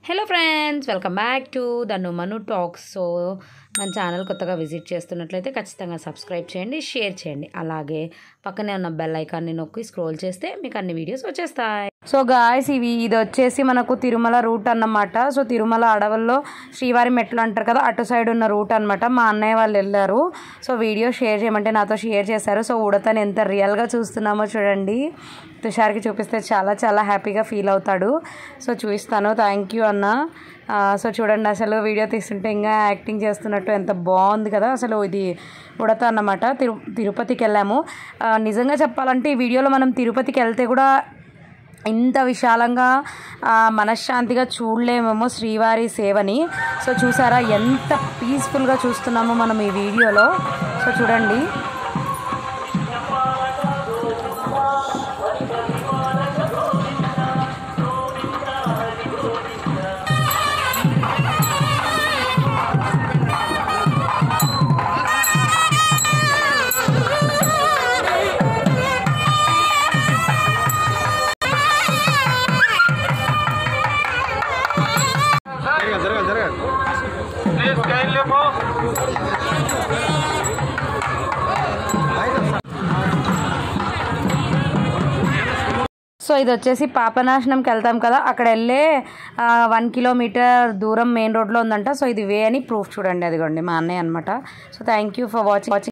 hello friends welcome back to Dhanu Manu talks so మన channel కొత్తగా visit చేస్తున్నట్లయితే ఖచ్చితంగా సబ్స్క్రైబ్ చేయండి షేర్ చేయండి అలాగే పక్కనే ఉన్న బెల్ ఐకాన్ని నొక్కి స్క్రోల్ చేస్తే మీకు అన్ని వీడియోస్ వచ్చేస్తాయి సో గాయస్ ఇవి ఇది వచ్చేసి మనకు తిరుమల రూట్ అన్నమాట సో తిరుమల అడవుల్లో శ్రీవారి మెట్లు అంటారు కదా అటు సైడ్ ఉన్న రూట్ అనమాట మా అన్నయ్య వాళ్ళు వెళ్ళారు సో వీడియో షేర్ చేయమంటే నాతో షేర్ చేశారు సో ఉడతని ఎంత రియల్గా చూస్తున్నామో చూడండి తుషార్కి చూపిస్తే చాలా చాలా హ్యాపీగా ఫీల్ అవుతాడు సో చూపిస్తాను థ్యాంక్ యూ అన్న ఆ, సో చూడండి అసలు వీడియో తీస్తుంటే ఇంకా యాక్టింగ్ చేస్తున్నట్టు ఎంత బాగుంది కదా అసలు ఇది ఉడత అన్నమాట తిరు తిరుపతికి వెళ్ళాము ఆ, నిజంగా చెప్పాలంటే ఈ వీడియోలో మనం తిరుపతికి వెళ్తే కూడా ఇంత విశాలంగా ఆ, మనశ్శాంతిగా చూడలేమేమో శ్రీవారి సేవని సో చూసారా ఎంత పీస్ఫుల్గా చూస్తున్నామో మనం ఈ వీడియోలో సో చూడండి జరగదు జరగదు జరగదు ప్లీజ్ కైండ్లీ మూవ్ సో ఇది వచ్చేసి పాపనాశనంకి వెళ్తాం కదా అక్కడ వెళ్ళే వన్ కిలోమీటర్ దూరం మెయిన్ రోడ్లో ఉందంట సో ఇది వే అని ప్రూఫ్ చూడండి అదిగోండి మా అన్నయ్య అనమాట so thank you for watching watching